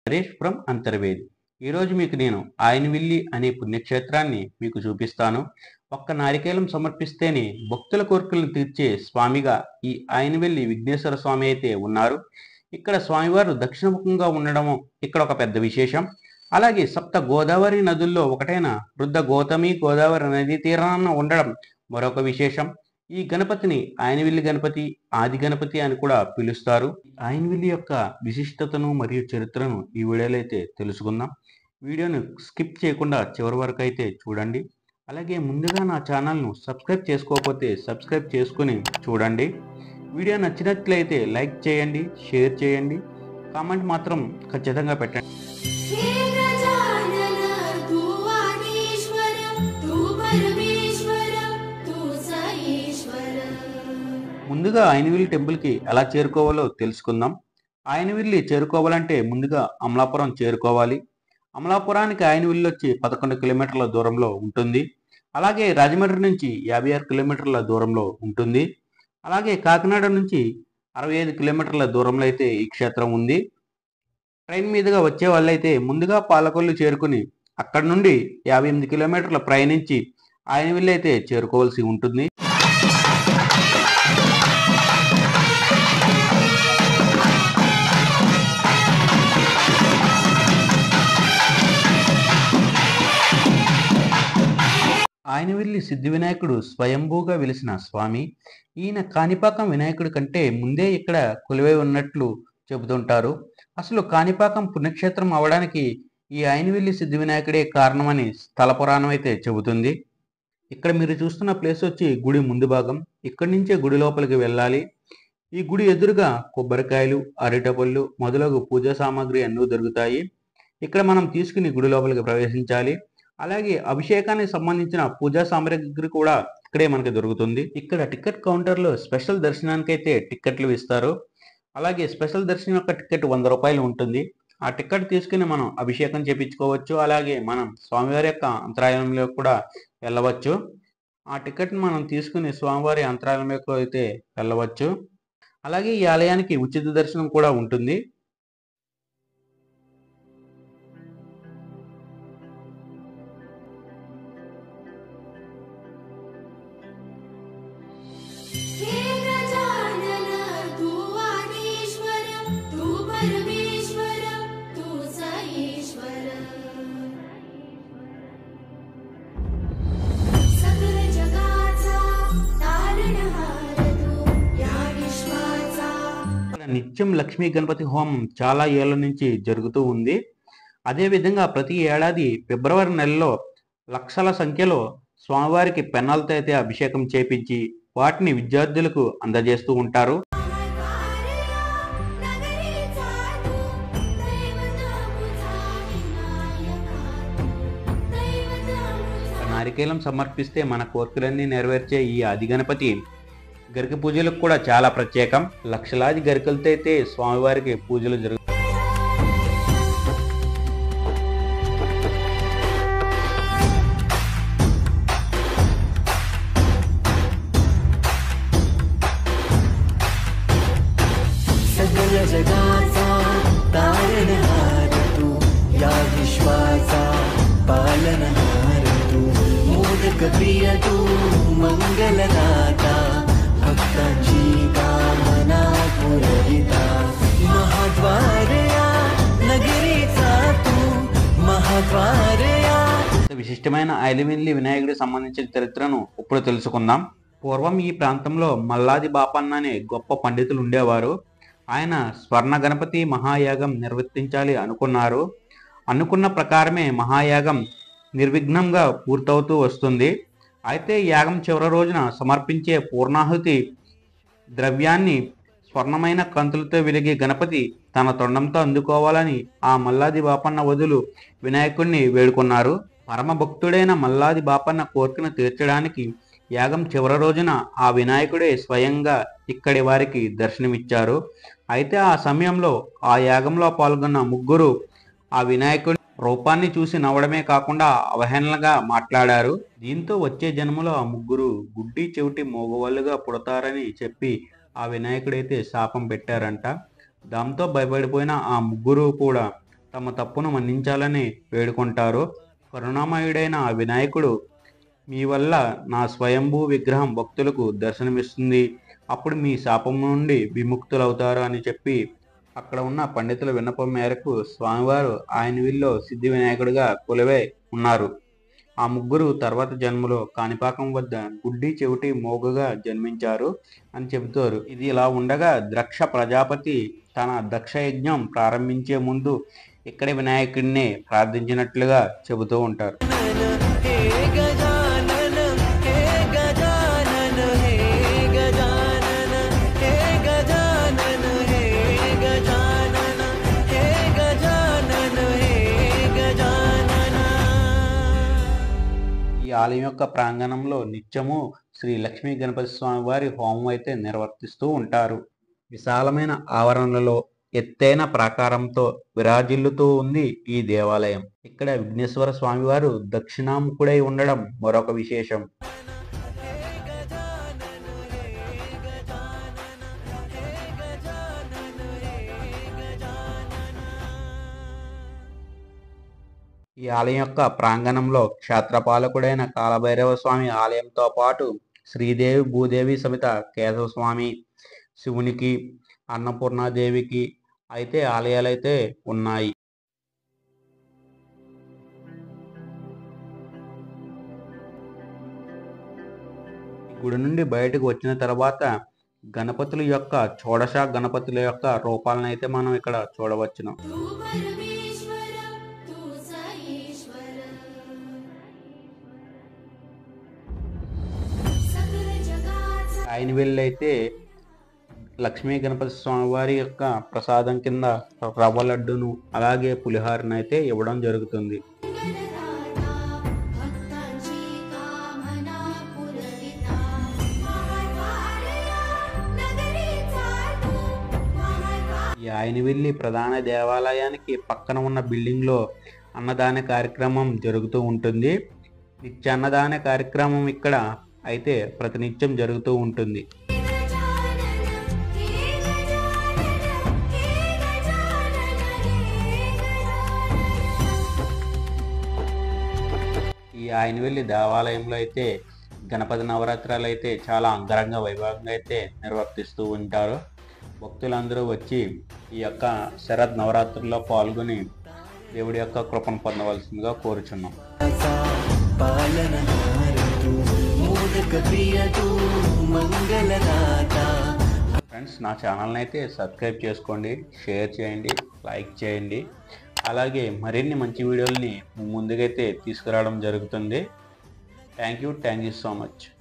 Naresh from Antarvedi ఈరోజు మీకు నేను ఆయనవిల్లి అనే పుణ్యక్షేత్రాన్ని మీకు చూపిస్తాను ఒక్క నారికేలం సమర్పిస్తేనే భక్తుల కోరికలను తీర్చే స్వామిగా ఈ ఆయనవెల్లి విఘ్నేశ్వర స్వామి అయితే ఉన్నారు ఇక్కడ స్వామివారు దక్షిణముఖంగా ఉండడం ఇక్కడ ఒక పెద్ద విశేషం అలాగే సప్త గోదావరి నదుల్లో ఒకటైన వృద్ధ గౌతమి గోదావరి నదీ తీరాన ఉండడం మరొక విశేషం ఈ గణపతిని ఆయనవిల్లి గణపతి ఆది గణపతి అని కూడా పిలుస్తారు ఆయనవిల్లి యొక్క విశిష్టతను మరియు చరిత్రను ఈ వీడియోలో అయితే తెలుసుకుందాం వీడియోను స్కిప్ చేయకుండా చివరి వరకు అయితే చూడండి అలాగే ముందుగా నా ఛానల్ను సబ్స్క్రైబ్ చేసుకోకపోతే సబ్స్క్రైబ్ చేసుకుని చూడండి వీడియో నచ్చినట్లయితే లైక్ చేయండి షేర్ చేయండి కామెంట్ మాత్రం ఖచ్చితంగా పెట్టండి हे गजानन तू आदिश्वर तू परमेश्वर तू सईश्वर ముందుగా ఆయనవిల్లి టెంపుల్కి ఎలా చేరుకోవాలో తెలుసుకుందాం ఆయనవిల్లి చేరుకోవాలంటే ముందుగా అమలాపురం చేరుకోవాలి అమలాపురానికి ఆయనవిల్లి వచ్చి పదకొండు కిలోమీటర్ల దూరంలో ఉంటుంది అలాగే రాజమండ్రి నుంచి యాభై ఆరు కిలోమీటర్ల దూరంలో ఉంటుంది అలాగే కాకినాడ నుంచి అరవై ఐదు కిలోమీటర్ల దూరంలో అయితే ఈ క్షేత్రం ఉంది ట్రైన్ మీదుగా వచ్చే వాళ్ళైతే ముందుగా పాలకొల్లు చేరుకుని అక్కడ నుండి యాభై ఎనిమిది కిలోమీటర్ల ప్రయాణించి ఆయనవిల్లి అయితే చేరుకోవాల్సి ఉంటుంది ఆయనవిల్లి సిద్ధి వినాయకుడు స్వయంభూగా వెలిసిన స్వామి ఈయన కాణిపాకం వినాయకుడి కంటే ముందే ఇక్కడ కొలువై ఉన్నట్లు చెబుతుంటారు అసలు కాణిపాకం పుణ్యక్షేత్రం అవడానికి ఈ ఆయనవిల్లి సిద్ధి వినాయకుడే కారణమని స్థల పురాణం అయితే చెబుతుంది ఇక్కడ మీరు చూస్తున్న ప్లేస్ వచ్చి గుడి ముందు భాగం ఇక్కడి నుంచే గుడి లోపలికి వెళ్ళాలి ఈ గుడి ఎదురుగా కొబ్బరికాయలు అరటిపళ్ళు మొదలగు పూజా సామాగ్రి అన్నీ దొరుకుతాయి ఇక్కడ మనం తీసుకుని గుడి లోపలికి ప్రవేశించాలి అలాగే అభిషేకానికి సంబంధించిన పూజా సామాగ్రి కూడా ఇక్కడే మనకి దొరుకుతుంది ఇక్కడ టికెట్ కౌంటర్లో స్పెషల్ దర్శనానికి అయితే టికెట్లు ఇస్తారు అలాగే స్పెషల్ దర్శనం యొక్క టికెట్ వంద రూపాయలు ఉంటుంది ఆ టికెట్ తీసుకుని మనం అభిషేకం చేపించుకోవచ్చు అలాగే మనం స్వామివారి యొక్క అంతరాయంలో కూడా వెళ్ళవచ్చు ఆ టికెట్ని మనం తీసుకుని స్వామివారి అంతరాయంలోకి అయితే వెళ్ళవచ్చు అలాగే ఈ ఆలయానికి ఉచిత దర్శనం కూడా ఉంటుంది हे गजानन तू आदिश्वर तू परमेश्वर तू सईश्वर सकल जगाचा तारणहार तू या विश्वाचा ఇక్కడ నిత్యం లక్ష్మీ గణపతి హోమం చాలా ఏళ్ల నుంచి జరుగుతూ ఉంది అదేవిధంగా ప్రతి ఏడాది ఫిబ్రవరి నెలలో లక్షల సంఖ్యలో స్వామివారికి పెన్నాలతో అయితే అభిషేకం చేపించి వాటిని విద్యార్థులకు అందజేస్తూ ఉంటారు नगरीचा तू दैवतामुचा विनायका दैवतामुचा నారికేలం సమర్పిస్తే మన కోరికలన్నీ నెరవేర్చే ఈ ఆది గణపతి గరిక పూజలకు కూడా చాలా ప్రత్యేకం లక్షలాది గరికలతో అయితే స్వామివారికి పూజలు జరుగుతాయి सकल जगाचा तारणहार तू या विश्वाचा पालनहार तू मोदक प्रिय तू मंगलदाता भक्तांची कामना पुरविता महाद्वारया नगरीचा तू महाद्वारया విశిష్టమైన ఐలిమిల్లి వినాయకుడికి సంబంధించిన చరిత్రను ఇప్పుడు తెలుసుకుందాం పూర్వం ఈ ప్రాంతంలో మల్లాది బాపన్న అనే గొప్ప పండితులు ఉండేవారు ఆయన స్వర్ణ గణపతి మహాయాగం నిర్వర్తించాలి అనుకున్నారు అనుకున్న ప్రకారమే మహాయాగం నిర్విఘ్నంగా పూర్తవుతూ వస్తుంది అయితే యాగం చివరి రోజున సమర్పించే పూర్ణాహుతి ద్రవ్యాన్ని స్వర్ణమైన కంతులతో వెలిగే గణపతి తన తొండంతో అందుకోవాలని ఆ మల్లాది బాపన్న వదులు వినాయకుడిని వేడుకున్నారు పరమ భక్తుడైన మల్లాది బాపన్న కోరికను తీర్చడానికి యాగం చివరి రోజున ఆ వినాయకుడే స్వయంగా ఇక్కడి వారికి దర్శనమిచ్చారు అయితే ఆ సమయంలో ఆ యాగంలో పాల్గొన్న ముగ్గురు ఆ వినాయకుడి రూపాన్ని చూసి నవ్వడమే కాకుండా అవహేళనగా మాట్లాడారు దీంతో వచ్చే జన్మలో ఆ ముగ్గురు గుడ్డి చెవిటి మోగవాళ్ళుగా పుడతారని చెప్పి ఆ వినాయకుడైతే శాపం పెట్టారంట దాంతో భయపడిపోయిన ఆ ముగ్గురు కూడా తమ తప్పును మన్నించాలని వేడుకుంటారు కరుణామయుడైన ఆ వినాయకుడు మీ వల్ల నా స్వయంభూ విగ్రహం భక్తులకు దర్శనమిస్తుంది అప్పుడు మీ శాపం నుండి విముక్తులవుతారు అని చెప్పి అక్కడ ఉన్న పండితుల విన్నపం మేరకు స్వామివారు ఆయన వీల్లో సిద్ధి వినాయకుడిగా కొలువై ఉన్నారు ఆ ముగ్గురు తర్వాత జన్మలో కాణిపాకం వద్ద గుడ్డి చెవిటి మోగుగా జన్మించారు అని చెబుతారు ఇది ఇలా ఉండగా ద్రక్ష ప్రజాపతి తన దక్ష యజ్ఞం ప్రారంభించే ముందు ఇక్కడి వినాయకుడిని ప్రార్థించినట్లుగా చెబుతూ ఉంటారు हे गजानन हे गजानन हे गजानन हे गजानन हे गजानन हे गजानन हे गजानन ఈ ఆలయం యొక్క ప్రాంగణంలో నిత్యము శ్రీ లక్ష్మీ గణపతి స్వామి వారి హోమం అయితే నిర్వర్తిస్తూ ఉంటారు విశాలమైన ఆవరణలో ఎత్తైన ప్రాకారంతో విరాజిల్లుతూ ఉంది ఈ దేవాలయం ఇక్కడ విఘ్నేశ్వర స్వామివారు దక్షిణాముఖుడై ఉండడం మరొక విశేషం ఈ ఆలయం యొక్క ప్రాంగణంలో క్షేత్రపాలకుడైన కాలభైరవ స్వామి ఆలయంతో పాటు శ్రీదేవి భూదేవి సమిత కేశవ స్వామి శివునికి అన్నపూర్ణాదేవికి అయితే ఆలయాలైతే ఉన్నాయి ఈ గుడి నుండి బయటకు వచ్చిన తర్వాత గణపతుల యొక్క షోడశ గణపతుల యొక్క రూపాలను అయితే మనం ఇక్కడ చూడవచ్చును तू परमेश्वर तू स ईश्वर सकल जगाचा ఆయన వెళ్ళైతే లక్ష్మీ గణపతి స్వామి వారి యొక్క ప్రసాదం కింద రవ్వ లడ్డును అలాగే పులిహారను అయితే ఇవ్వడం జరుగుతుంది मंगलदाता भक्तांची कामना पुरविता महाकार्या नगरीचा तू महाकार्या ఈ ఆయన వెళ్ళి ప్రధాన దేవాలయానికి పక్కన ఉన్న బిల్డింగ్ లో అన్నదాన కార్యక్రమం జరుగుతూ ఉంటుంది నిత్య అన్నదాన కార్యక్రమం ఇక్కడ అయితే ప్రతినిత్యం జరుగుతూ ఉంటుంది गजानन हे गजानन हे गजानन हे गजानन ఈ ఆయన వెళ్ళి దేవాలయంలో అయితే గణపతి నవరాత్రాలు అయితే చాలా అంగరంగ వైభవంగా అయితే నిర్వర్తిస్తూ ఉంటారు భక్తులందరూ వచ్చి ఈ యొక్క శరద్ నవరాత్రుల్లో పాల్గొని దేవుడి యొక్క కృపను పొందవలసిందిగా కోరుచున్నాం पालनहार तू मोदक प्रिय तू मङ्गलदाता ఫ్రెండ్స్ నా ఛానల్ని అయితే సబ్స్క్రైబ్ చేసుకోండి షేర్ చేయండి లైక్ చేయండి అలాగే మరిన్ని మంచి వీడియోల్ని మీ ముందుకైతే తీసుకురావడం జరుగుతుంది thank you thank you so much